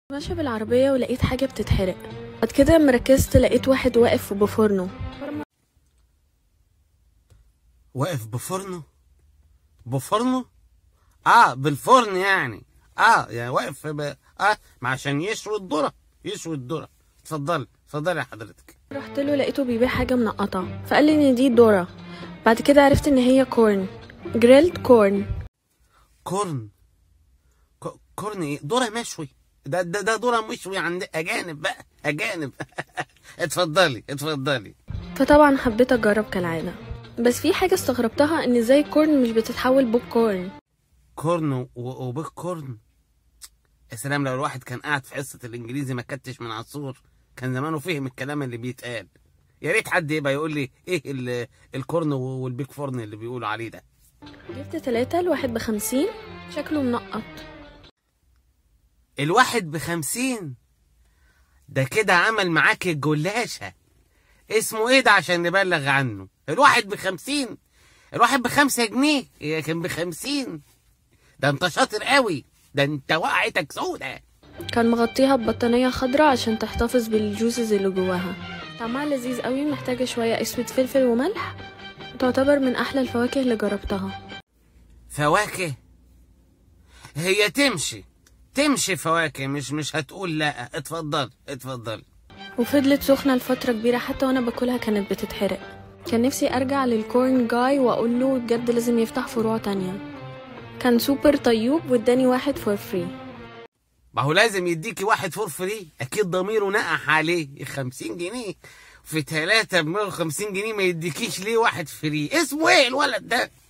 ماشية بالعربية ولقيت حاجة بتتحرق بعد كده لما ركزت لقيت واحد واقف بفرنه واقف بفرنه بفرنه اه بالفرن يعني اه يعني واقف ب... اه ما عشان يشوي الذره يشوي الذره اتفضل اتفضل يا حضرتك رحت له لقيته بيبيع حاجة منقطة فقال لي ان دي ذرة بعد كده عرفت ان هي كورن جريلد كورن كورن ك- كورن ايه ذره مشوي ده ده ده ذره مشوي عند اجانب بقى اجانب اتفضلي اتفضلي فطبعا حبيت اجرب كالعادة بس في حاجة استغربتها ان ازاي الكورن مش بتتحول بوب كورن كورن و- وبيك كورن يا سلام لو الواحد كان قاعد في حصه الانجليزي ما كتش من عصور كان زمانه فهم الكلام اللي بيتقال يا ريت حد يبقى يقول لي ايه ال- الكورن والبيك فورن اللي بيقولوا عليه ده جبت تلاتة الواحد بخمسين شكله منقط الواحد بخمسين ده كده عمل معاك الجلاشة اسمه ايه ده عشان نبلغ عنه الواحد بخمسين الواحد بخمسة جنيه هي كان بخمسين ده انت شاطر قوي ده انت وقعتك سودة كان مغطيها ببطانية خضراء عشان تحتفظ بالجوسز اللي جواها طعمها لذيذ قوي محتاجة شوية اسود فلفل وملح تعتبر من احلى الفواكه اللي جربتها فواكه هي تمشي تمشي فواكه مش مش هتقول لا اتفضل اتفضل وفضلت سخنة لفترة كبيرة حتى وانا باكلها كانت بتتحرق كان نفسي ارجع للكورن جاي واقول له بجد لازم يفتح فروع تانية كان سوبر طيوب واداني واحد فور فري ما هو لازم يديكي واحد فور فري اكيد ضميره نقح عليه 50 جنيه في ثلاثة ب 150 جنيه ما يديكيش ليه واحد فري اسمه ايه الولد ده